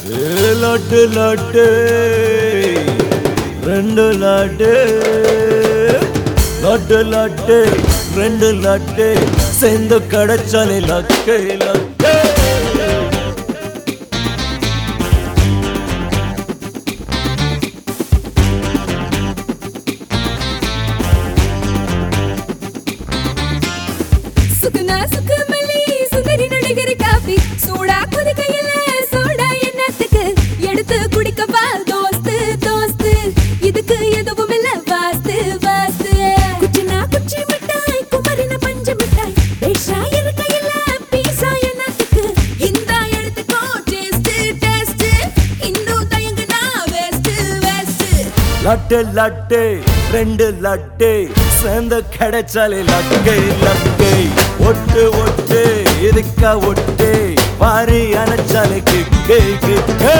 ஏ லட்டு லட்டு ரெண்டு லட்டு லட்டு லட்டு ரெண்டு லட்டு சேர்ந்து கிடைச்சாலே லக்கு லக்கு சுகுணா சுகுமல்லி சுந்தரி நடிகர் காபி சூடா கொதிக்கையில சோடா என்னத்துக்கு எடுத்து குடிக்கவா தோஸ்து தோஸ்து இதுக்கு எதுவும் இல்ல வாஸ்து வாஸ்து குச்சினா குச்சி மிட்டாய் குமரின பஞ்சு மிட்டாய் பேஷா இருக்கையில பீசா என்னத்துக்கு இந்தா எடுத்துக்கோ டேஸ்ட் டேஸ்ட் இன்னும் தயங்குனா வேஸ்ட் வேஸ்ட் லட்டு லட்டு ரெண்டு லட்டு சேர்ந்து கிடைச்சாலே லக்கு லக்கு ஒட்டு ஒட்டு இதுக்கா ஒட்டு பாரி அணைச்சாலே கிக்கு கிக்கு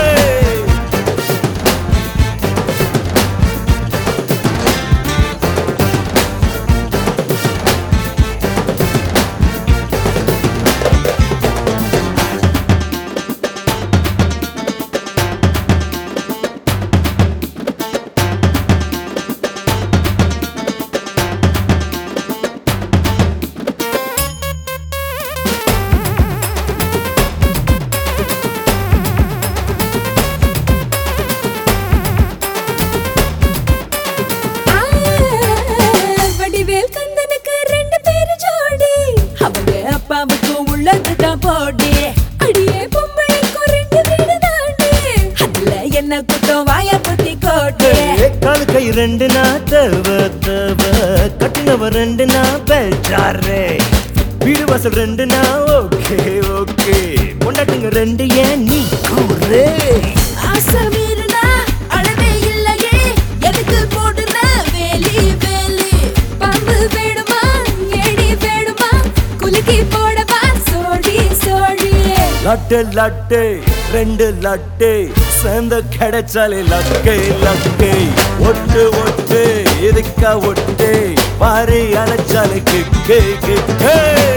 வடிவேல் கந்தனுக்கு ரெண்டு பேரு ஜோடி அவங்க அப்பாவுக்கு உள்ளதுதான் போடி அடியே பொம்பளைக்கும் ரெண்டு வீடு தாண்டி அதுல என்ன குத்தம் வாய புத்தி கோடி காலு கை ரெண்டு நா தவ தவ கட்டினவ ரெண்டு நா பெற்றாரே வீடு வாசல் ரெண்டு நா ஓகே ஓகே கொண்டாட்டுங்க ரெண்டு ஏன் நீ கூறு ஆசை மீறினா அளவே இல்லையே எதுக்கு போடுற வேலி வேலி பாம்பு வேணுமா ஏடி வேணுமா குலுக்கி போடவா சோடி சோடி லட்டு லட்டு ரெண்டு லட்டு சேர்ந்து கிடைச்சாலே லக்கு லக்கு ஒட்டு ஒட்டு இதுக்கா ஒட்டு பாரி அணைச்சாலே கிக்கு கிக்கு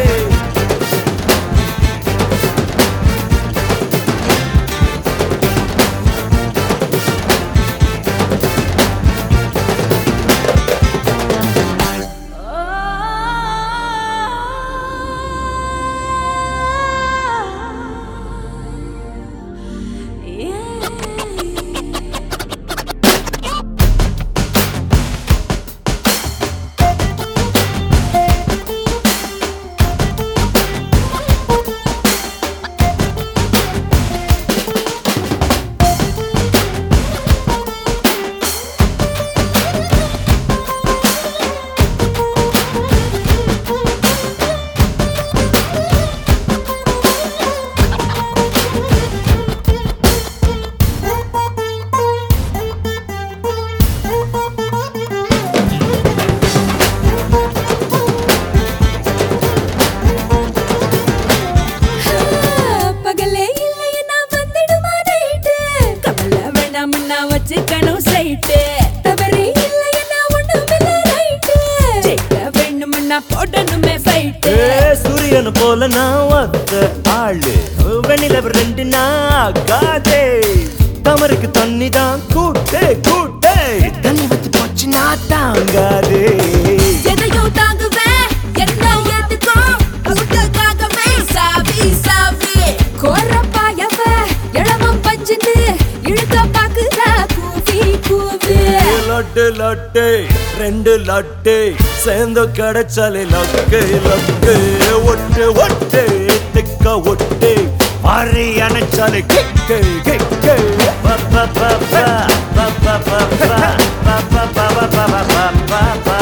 பகலே இல்லைன்னா வந்துடுமா நைட்டு கவலை வேணாம்னா வச்சுக்கணும் சைட்டு தவறே இல்லைன்னா ஒண்ணுமில்ல ரைட்டு ஜெயிக்க வேணும்னா போடணுமே ஃபைட்டு ஏ, சூரியன் போல நான் ஒத்த ஆளு வெண்ணிலவ ரெண்டு நான் காதே தமருக்கு தண்ணி தான் கூட்டே கூட்டே தண்ணி வச்சு போச்சு நான் தாங்காதே எதையும் தாங்குவேன் என்ன ஏத்துக்கோ உனக்காகவே சாவி சாவி கோரப்பாயவ இளமம் பஞ்சுன்னு இழுக்க பாக்குறா கூவி கூவி ஏ, லட்டு லட்டு ரெண்டு லட்டு சேர்ந்து கிடைச்சாலே லக்கு லக்கு ஒட்டு ஒட்டு திக்க ஒட்டு மாறி அணைச்சாலே கிக்கு கிக்கு ப, ப, ப, ப, ப, ப, ப, ப, ப, ப, ப, ப, ப, ப, ப, ப.